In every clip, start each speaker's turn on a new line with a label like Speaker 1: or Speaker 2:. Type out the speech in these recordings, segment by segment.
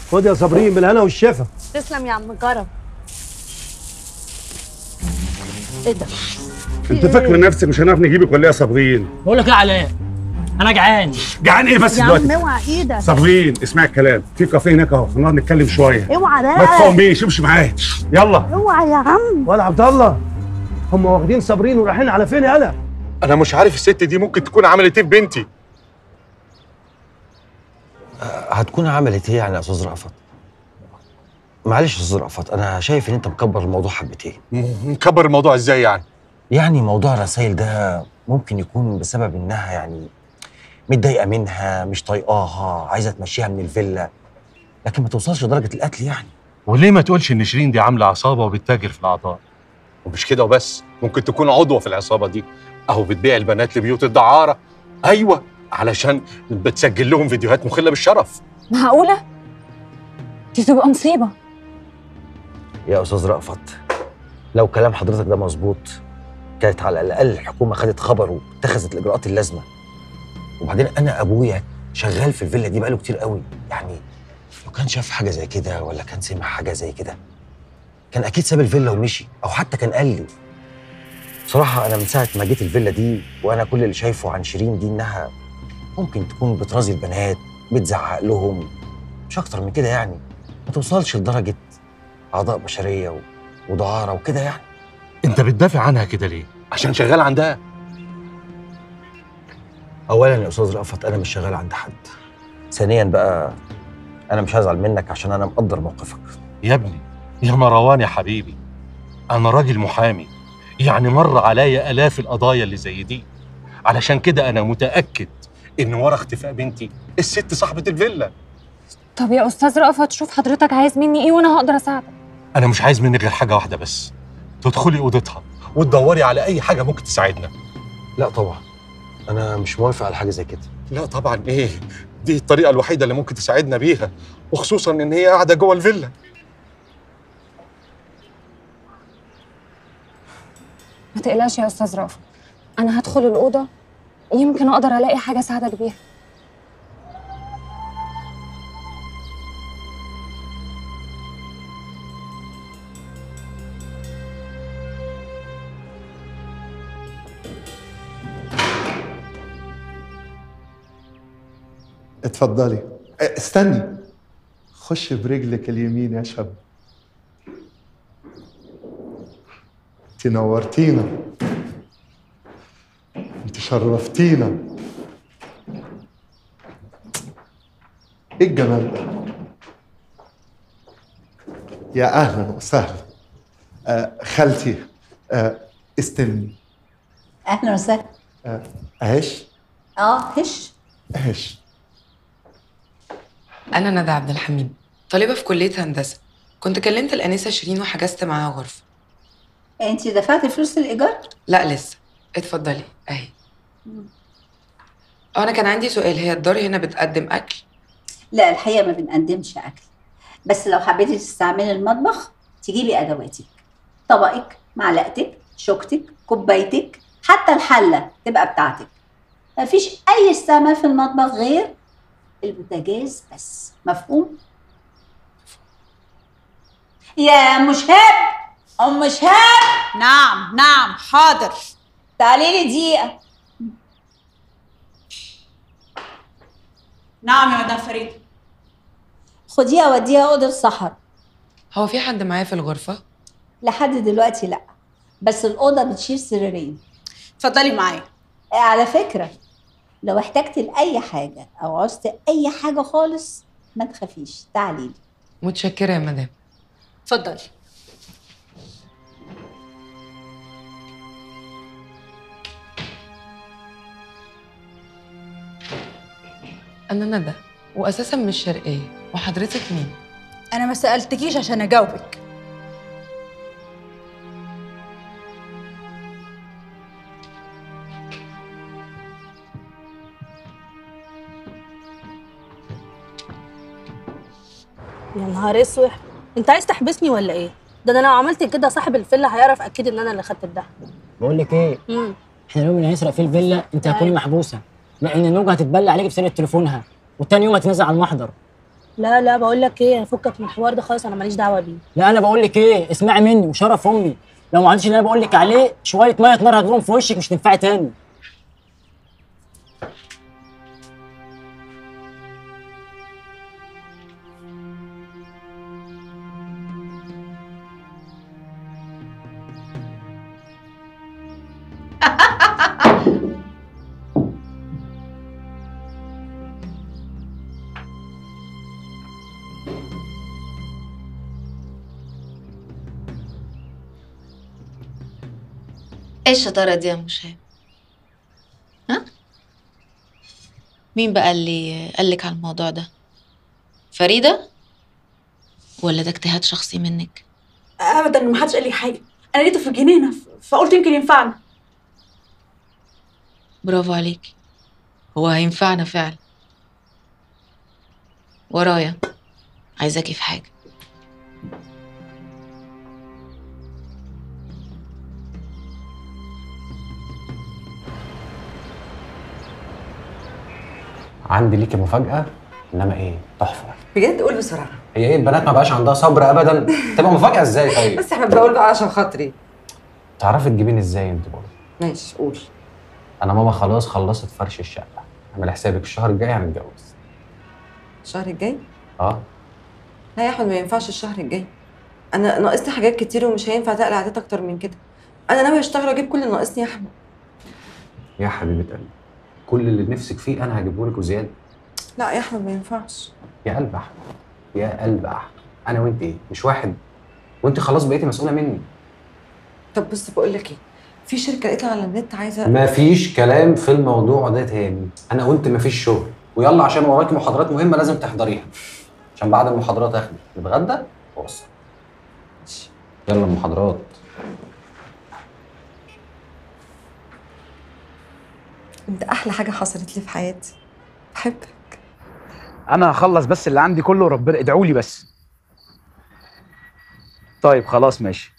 Speaker 1: خد يا صابرين بالهنا والشفا
Speaker 2: تسلم يا عم كرم ايه ده
Speaker 3: انت فاكره نفسك مش هنعرف نجيبك ولا ايه يا صابرين
Speaker 4: بقول لك ايه يا علاء انا جعان
Speaker 3: جعان ايه بس
Speaker 2: يا عم
Speaker 3: دلوقتي
Speaker 2: اوعى ايدك
Speaker 3: صابرين اسمعي الكلام في كافيه هناك اهو هنقعد نتكلم شويه
Speaker 2: اوعى
Speaker 3: ما
Speaker 2: بقى
Speaker 3: تقوميش امشي معايا يلا
Speaker 2: اوعى يا عم
Speaker 1: ولا عبد الله هم واخدين صابرين ورايحين على فين يالا
Speaker 3: انا مش عارف الست دي ممكن تكون عملت ايه في بنتي
Speaker 5: هتكون عملت ايه يعني يا استاذ رأفت؟ معلش يا استاذ رأفت انا شايف ان انت مكبر الموضوع حبتين
Speaker 3: م- مكبر الموضوع ازاي يعني
Speaker 5: يعني موضوع الرسائل ده ممكن يكون بسبب انها يعني متضايقه منها مش طايقاها عايزه تمشيها من الفيلا لكن ما توصلش لدرجه القتل يعني
Speaker 6: وليه ما تقولش ان شيرين دي عامله عصابه وبتتاجر في الاعضاء
Speaker 3: ومش كده وبس ممكن تكون عضوه في العصابه دي او بتبيع البنات لبيوت الدعاره ايوه علشان بتسجل لهم فيديوهات مخله بالشرف
Speaker 7: معقولة؟ دي تبقى مصيبة
Speaker 5: يا استاذ رأفت لو كلام حضرتك ده مظبوط كانت على الاقل الحكومه خدت خبر واتخذت الاجراءات اللازمه وبعدين انا ابويا شغال في الفيلا دي بقاله كتير قوي يعني لو كان شاف حاجه زي كده ولا كان سمع حاجه زي كده كان اكيد ساب الفيلا ومشي او حتى كان قال لي بصراحه انا من ساعه ما جيت الفيلا دي وانا كل اللي شايفه عن شيرين دي انها ممكن تكون بترازي البنات بتزعق لهم مش اكتر من كده يعني ما توصلش لدرجه اعضاء بشريه و- ودعاره وكده يعني
Speaker 6: انت بتدافع عنها كده ليه
Speaker 3: عشان شغال عندها
Speaker 5: اولا يا استاذ رأفت انا مش شغال عند حد ثانيا بقى انا مش هزعل منك عشان انا مقدر موقفك
Speaker 6: يا ابني يا مروان يا حبيبي انا راجل محامي يعني مر عليا الاف القضايا اللي زي دي علشان كده انا متاكد
Speaker 3: ان ورا اختفاء بنتي الست صاحبه الفيلا
Speaker 7: طب يا أستاذ رأفت شوف حضرتك عايز مني إيه وأنا هقدر أساعدك
Speaker 6: انا مش عايز منك غير حاجه واحده بس تدخلي اوضتها وتدوري على اي حاجه ممكن تساعدنا
Speaker 5: لا طبعا انا مش موافق على حاجه زي كده
Speaker 3: لا طبعا ايه دي الطريقه الوحيده اللي ممكن تساعدنا بيها وخصوصا ان هي قاعده جوه الفيلا
Speaker 7: ما تقلقش يا أستاذ رأفت أنا هدخل الأوضة يمكن أقدر ألاقي حاجة أساعدك بيها
Speaker 8: اتفضلي اه، استني خش برجلك اليمين يا شاب انت نورتينا انت شرفتينا ايه الجمال ده يا اهلا وسهلا آه خالتي آه استني
Speaker 9: اهلا وسهلا
Speaker 8: آه اهش
Speaker 9: اه هش
Speaker 8: اهش
Speaker 10: أنا ندى عبد الحميد طالبة في كلية هندسة كنت كلمت الأنسة شيرين وحجزت معاها غرفة
Speaker 9: انت دفعتي فلوس الايجار
Speaker 10: لا لسه اتفضلي أهي أه أنا كان عندي سؤال هي الدار هنا بتقدم أكل
Speaker 9: لا الحقيقه ما بنقدمش اكل بس لو حبيتي تستعملي المطبخ تجيبي ادواتك طبقك معلقتك شوكتك كوبايتك حتى الحله تبقى بتاعتك مفيش اي استعمال في المطبخ غير البوتاجاز بس مفهوم يا مشهاب ام مشهاب
Speaker 11: نعم نعم حاضر
Speaker 9: تعالي لي دقيقه
Speaker 11: نعم يا مدام فريد
Speaker 9: خديها وديها اوضه السحر
Speaker 10: هو في حد معايا في الغرفة؟
Speaker 9: لحد دلوقتي لا بس الاوضه بتشيل سريرين
Speaker 11: اتفضلي معايا
Speaker 9: آه، على فكره لو احتجتي لاي حاجه او عوزتي اي حاجه خالص ما تخافيش تعالي لي
Speaker 10: متشكرة يا مدام
Speaker 11: اتفضلي
Speaker 10: أنا ندى وأساسا مش شرقية وحضرتك مين؟
Speaker 11: انا ما سالتكيش عشان اجاوبك
Speaker 2: يا نهار اسود انت عايز تحبسني ولا ايه ده انا لو عملت كده صاحب الفيلا هيعرف اكيد ان انا اللي خدت الدهب
Speaker 4: بقول لك ايه
Speaker 2: امم
Speaker 4: احنا اليوم اللي هنسرق فيه الفيلا انت هتكوني
Speaker 2: أيوة.
Speaker 4: محبوسه لان نوجه هتتبلى عليك بسرقه تليفونها والتاني يوم هتنزل على المحضر
Speaker 2: لا لا بقول لك ايه فكك من الحوار ده خالص انا ماليش دعوه بيه
Speaker 4: لا انا بقول لك ايه اسمعي مني وشرف امي لو ما عملتش اللي انا بقول لك عليه شويه ميه نار هتجرهم في وشك مش تنفعي تاني
Speaker 12: ايه الشطارة دي يا مشاهد؟ ها؟ مين بقى اللي قالك على الموضوع ده؟ فريدة؟ ولا ده اجتهاد شخصي منك؟
Speaker 11: ابدا ما حدش قال لي حاجه انا لقيته في الجنينه ف- فقلت يمكن ينفعنا
Speaker 12: برافو عليك هو هينفعنا فعلا ورايا عايزاكي في حاجة
Speaker 13: عندي ليكي مفاجأة انما ايه تحفة
Speaker 14: بجد قول بسرعه
Speaker 13: هي ايه البنات ما بقاش عندها صبر ابدا تبقى مفاجأة ازاي طيب
Speaker 14: بس احنا بقول بقى عشان خاطري
Speaker 13: تعرفي تجيبيني ازاي انت برضه
Speaker 14: ماشي قول
Speaker 13: انا ماما خلاص خلصت فرش الشقة اعمل حسابك الشهر الجاي هنتجوز
Speaker 14: الشهر الجاي
Speaker 13: اه
Speaker 14: لا يا احمد ما ينفعش الشهر الجاي انا ناقصني حاجات كتير ومش هينفع تقلع عادات اكتر من كده انا ناوي اشتغل واجيب كل اللي ناقصني يا احمد
Speaker 13: يا حبيبة قلبي كل اللي نفسك فيه انا هجيبه لك وزيادة
Speaker 14: لا يا احمد ما ينفعش
Speaker 13: يا قلب احمد يا قلب احمد انا وانت ايه مش واحد وانت خلاص بقيتي مسؤولة مني
Speaker 14: طب بص بقول لك ايه في شركه لقيتها على النت عايزه
Speaker 13: مفيش كلام في الموضوع ده تاني انا قلت مفيش شغل ويلا عشان وراكي محاضرات مهمه لازم تحضريها عشان بعد المحاضرات اخدك نتغدى ووصل يلا المحاضرات
Speaker 14: انت احلى حاجه حصلت لي في حياتي بحبك
Speaker 15: انا هخلص بس اللي عندي كله وربنا ادعوا لي بس طيب خلاص ماشي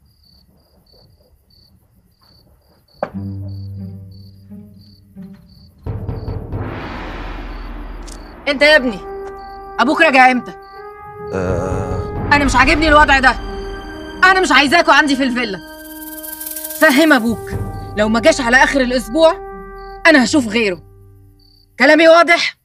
Speaker 16: انت يا ابني ابوك راجع امتى انا مش عاجبني الوضع ده انا مش عايزاكوا عندي في الفيلا فهم ابوك لو ما جاش على اخر الاسبوع انا هشوف غيره كلامي واضح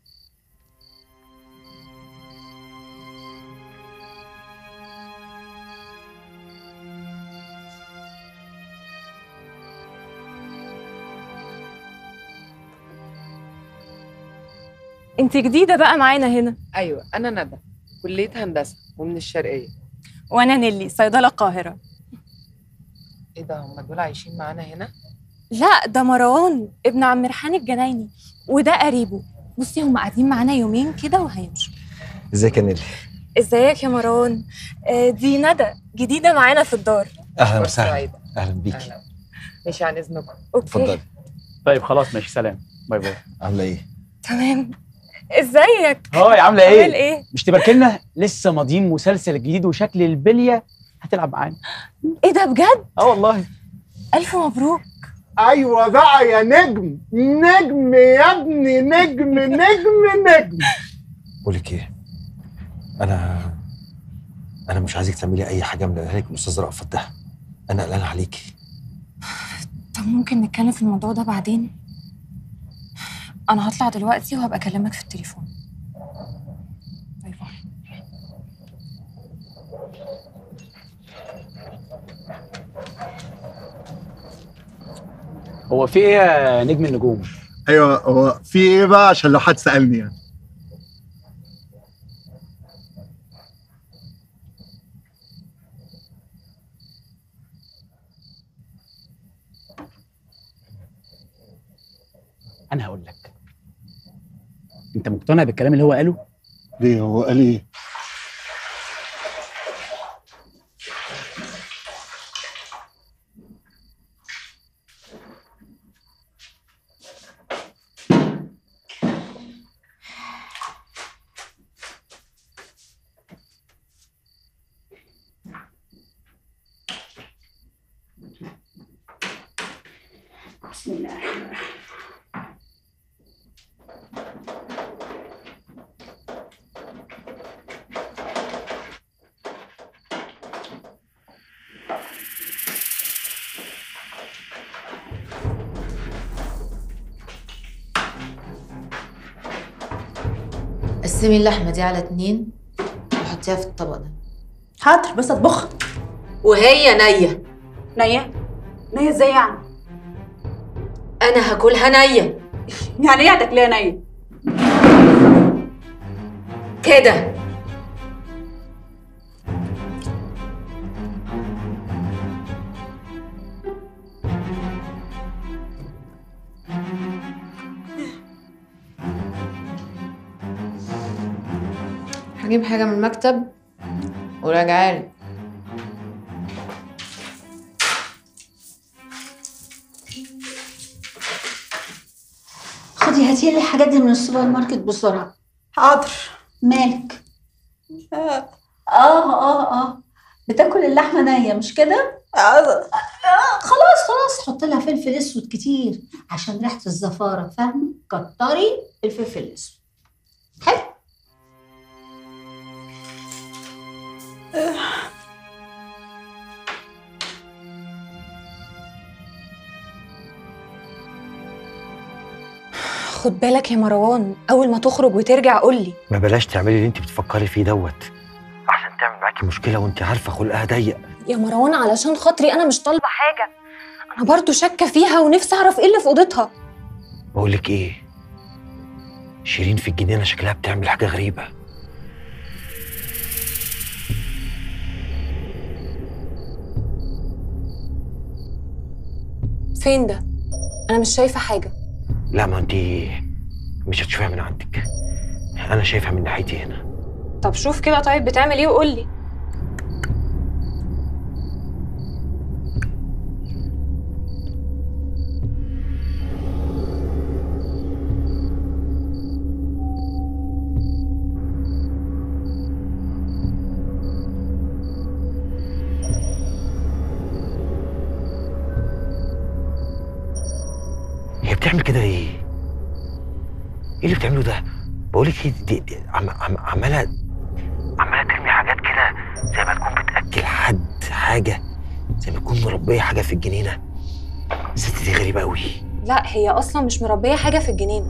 Speaker 7: انت جديده بقى معانا هنا
Speaker 10: ايوه انا ندى كليه هندسه ومن الشرقيه
Speaker 7: وانا نيلي صيدله القاهره
Speaker 10: ايه ده هم دول عايشين معانا هنا
Speaker 7: لا ده مروان ابن عم ريحان الجنايني وده قريبه بصي هم قاعدين معانا يومين كده وهيمشوا
Speaker 5: ازيك يا نيلي
Speaker 7: ازيك يا مروان آه، دي ندى جديده معانا في الدار
Speaker 5: اهلا وسهلا اهلا بيكي
Speaker 10: ماشي عن اذنكم
Speaker 5: اتفضلي
Speaker 15: طيب خلاص ماشي سلام باي باي
Speaker 5: عامله ايه
Speaker 7: تمام ازيك
Speaker 15: هاي عامله ايه
Speaker 7: عامل ايه
Speaker 15: مش تبارك لنا لسه ماضيين مسلسل جديد وشكل البليه هتلعب معانا
Speaker 7: ايه ده بجد
Speaker 15: اه والله
Speaker 7: الف مبروك
Speaker 1: ايوه بقى يا نجم نجم يا ابني نجم نجم نجم
Speaker 5: بقول لك ايه انا انا مش عايزك تعملي اي حاجه من اللي قالها لك الاستاذ رأفت ده انا قلقان عليكي
Speaker 7: طب ممكن نتكلم في الموضوع ده بعدين انا هطلع دلوقتي وهبقى اكلمك في التليفون باي باي
Speaker 15: هو في ايه يا نجم النجوم
Speaker 8: ايوه هو في ايه بقى عشان لو حد سالني يعني
Speaker 15: انا هقول لك انت مقتنع بالكلام اللي هو قاله
Speaker 8: ليه هو قال ايه
Speaker 9: بسم الله الرحمن الرحيم
Speaker 12: قسمي اللحمه دي على اتنين وحطيها في الطبق ده
Speaker 11: حاضر بس اطبخها
Speaker 16: وهي نيه
Speaker 11: نية نية ازاي يعني؟
Speaker 16: انا هاكلها نيه
Speaker 11: يعني ايه هتاكليها نية؟
Speaker 16: كده
Speaker 12: هجيب حاجه من المكتب وراجعالي
Speaker 9: خدي هاتي لي الحاجات دي من السوبر ماركت بسرعه
Speaker 11: حاضر
Speaker 9: مالك اه اه اه بتاكل اللحمه نيه مش كده آه خلاص خلاص حط لها فلفل اسود كتير عشان ريحه الزفاره فاهمه كتري الفلفل الاسود حلو
Speaker 7: خد بالك يا مروان اول ما تخرج وترجع قول لي
Speaker 5: ما بلاش تعملي اللي انت بتفكري فيه دوت عشان تعمل معاكي مشكله وانت عارفه خلقها ضيق
Speaker 7: يا مروان علشان خاطري انا مش طالبه حاجه انا برضو شاكه فيها ونفسي اعرف ايه اللي في اوضتها
Speaker 5: بقول لك ايه شيرين في الجنينه شكلها بتعمل حاجه غريبه
Speaker 7: فين ده انا مش شايفه حاجه
Speaker 5: لا ما انت مش هتشوفيها من عندك انا شايفها من ناحيتي هنا
Speaker 7: طب شوف كده طيب بتعمل ايه وقول لي
Speaker 5: هي بتعمل كده ليه؟ ايه اللي بتعمله ده؟ بقول لك ايه دي, دي عم عم عماله عماله ترمي حاجات كده زي ما تكون بتاكل حد حاجه زي ما تكون مربيه حاجه في الجنينه الست دي غريبه قوي
Speaker 7: لا هي اصلا مش مربيه حاجه في الجنينه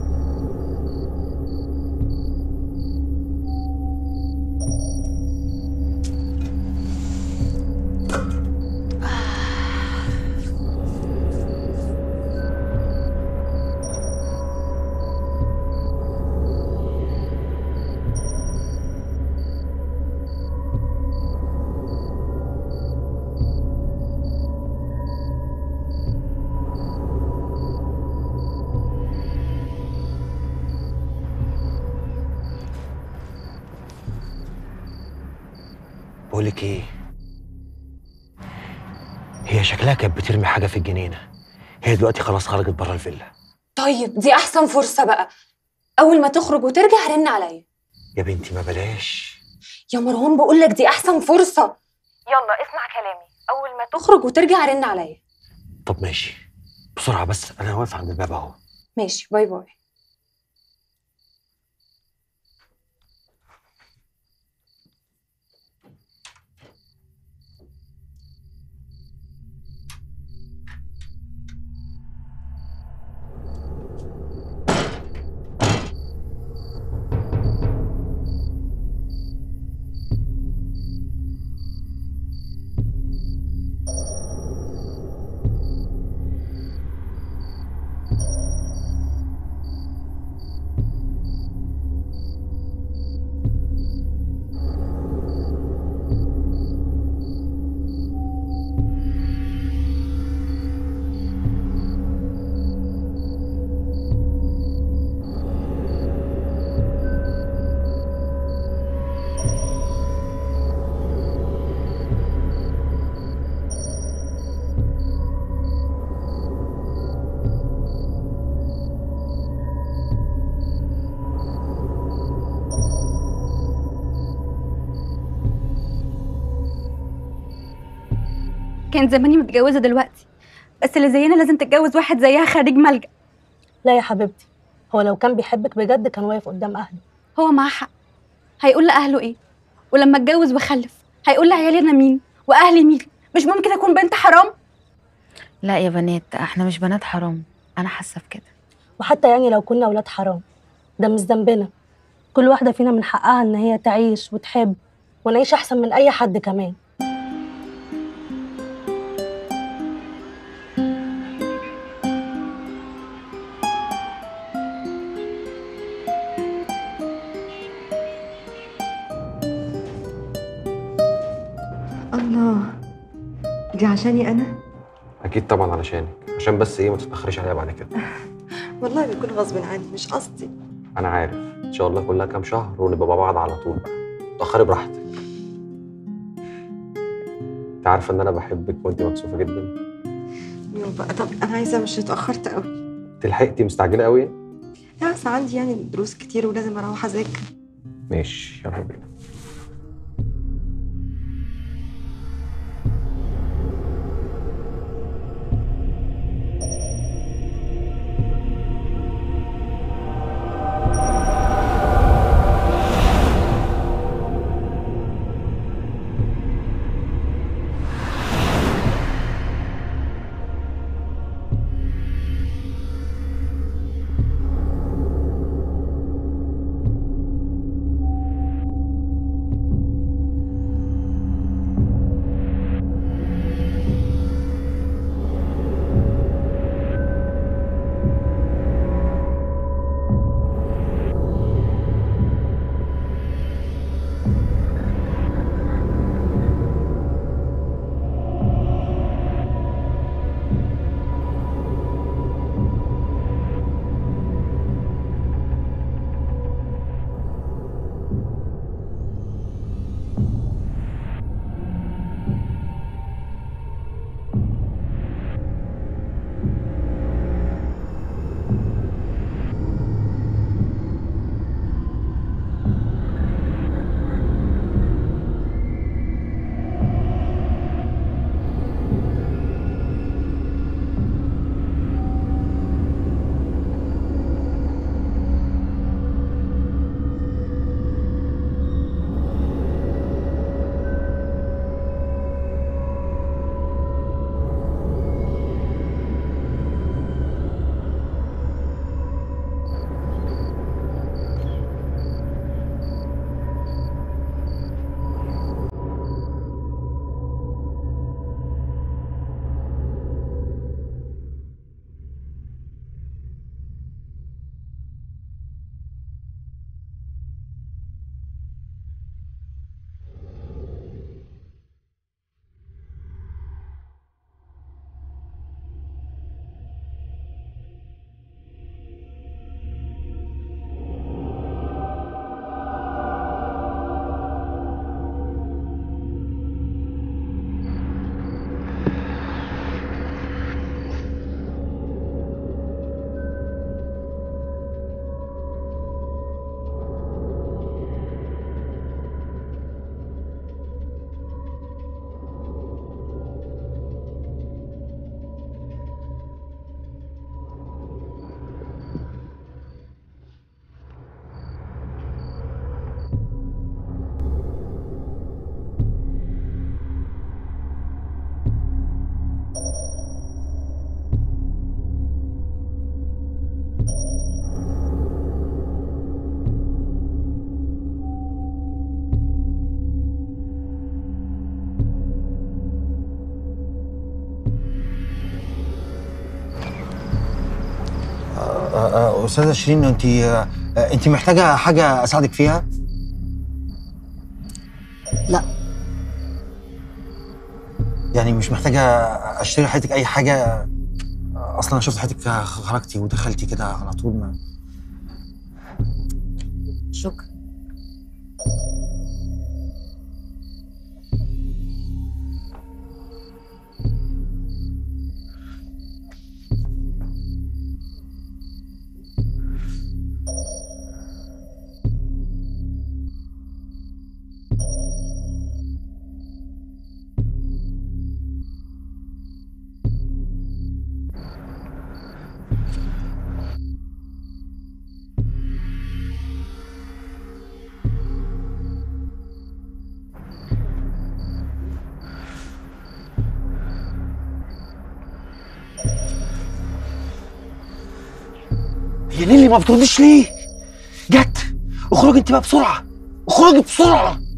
Speaker 5: بقول لك ايه هي شكلها كانت بترمي حاجه في الجنينه هي دلوقتي خلاص خرجت بره الفيلا
Speaker 7: طيب دي احسن فرصه بقى اول ما تخرج وترجع رن عليا
Speaker 5: يا بنتي ما بلاش
Speaker 7: يا مروان بقول لك دي احسن فرصه يلا اسمع كلامي اول ما تخرج وترجع رن عليا
Speaker 5: طب ماشي بسرعه بس انا واقف عند الباب اهو
Speaker 7: ماشي باي باي
Speaker 17: كان زماني متجوزة دلوقتي بس اللي زينا لازم تتجوز واحد زيها خريج ملجأ
Speaker 2: لا يا حبيبتي هو لو كان بيحبك بجد كان واقف قدام اهله
Speaker 17: هو معاه حق هيقول لأهله إيه ولما اتجوز وخلف هيقول لعيالي أنا مين وأهلي مين مش ممكن أكون بنت حرام
Speaker 18: لا يا بنات احنا مش بنات حرام انا حاسه بكده
Speaker 2: وحتى يعني لو كنا اولاد حرام ده مش ذنبنا كل واحدة فينا من حقها إن هي تعيش وتحب ونعيش أحسن من أي حد كمان
Speaker 14: الله دي عشاني انا
Speaker 13: اكيد طبعا علشانك عشان بس ايه ما تتاخريش عليا بعد كده
Speaker 14: والله بيكون غصب عني مش قصدي
Speaker 13: انا عارف ان شاء الله كلها كام شهر ونبقى مع بعض على طول بقى تاخري براحتك انت عارفه ان انا بحبك وانت مكسوفه جدا
Speaker 14: يو بقى طب انا عايزه مش اتاخرت قوي
Speaker 13: تلحقتي مستعجله قوي
Speaker 14: لا بس عندي يعني دروس كتير ولازم اروح اذاكر
Speaker 13: ماشي يلا بينا
Speaker 5: آه، آه، استاذه شيرين انت آه، انت محتاجه حاجه اساعدك فيها
Speaker 2: لا
Speaker 5: يعني مش محتاجه اشتري حياتك اي حاجه اصلا انا شفت حياتك خرجتي ودخلتي كده على طول ما
Speaker 2: شكرا
Speaker 5: هي نيلي ما بتردش ليه؟ جت اخرجي انت بقى بسرعه اخرجي بسرعه